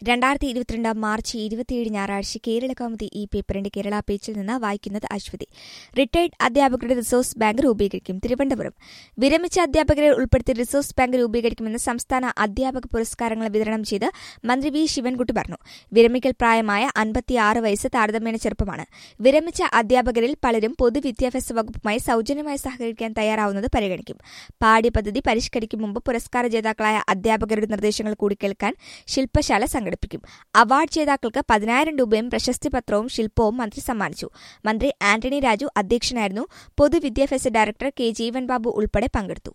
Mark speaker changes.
Speaker 1: രണ്ടായിരത്തി ഇരുപത്തിരണ്ട് മാർച്ച് ഇരുപത്തിയേഴ് ഞായറാഴ്ച കേരള കൗമുദി ഈ പേപ്പറിന്റെ കേരള പേജിൽ നിന്ന് വായിക്കുന്നത് അശ്വതി റിട്ടയർഡ് അധ്യാപകരുടെ റിസോഴ്സ് ബാങ്ക് രൂപീകരിക്കും തിരുവനന്തപുരം വിരമിച്ച അധ്യാപകരെ ഉൾപ്പെടുത്തി റിസോഴ്സ് ബാങ്ക് രൂപീകരിക്കുമെന്ന് സംസ്ഥാന അധ്യാപക പുരസ്കാരങ്ങൾ വിതരണം ചെയ്ത് മന്ത്രി വി ശിവൻകുട്ടി പറഞ്ഞു വിരമിക്കൽ പ്രായമായ അൻപത്തിയാറ് വയസ്സ് താരതമ്യേന ചെറുപ്പമാണ് വിരമിച്ച അധ്യാപകരിൽ പലരും പൊതുവിദ്യാഭ്യാസ വകുപ്പുമായി സൌജന്യമായി സഹകരിക്കാൻ തയ്യാറാവുന്നത് പരിഗണിക്കും പാഠ്യപദ്ധതി പരിഷ്കരിക്കും മുമ്പ് പുരസ്കാര ജേതാക്കളായ അധ്യാപകരുടെ നിർദ്ദേശങ്ങൾ കൂടി കേൾക്കാൻ ശില്പശാല സംഘടിപ്പിക്കും അവാർഡ് ജേതാക്കൾക്ക് പതിനായിരം രൂപയും പ്രശസ്തി പത്രവും ശില്പവും മന്ത്രി സമ്മാനിച്ചു മന്ത്രി ആന്റണി രാജു അധ്യക്ഷനായിരുന്നു പൊതുവിദ്യാഭ്യാസ ഡയറക്ടർ കെ ജീവൻ ബാബു ഉൾപ്പെടെ പങ്കെടുത്തു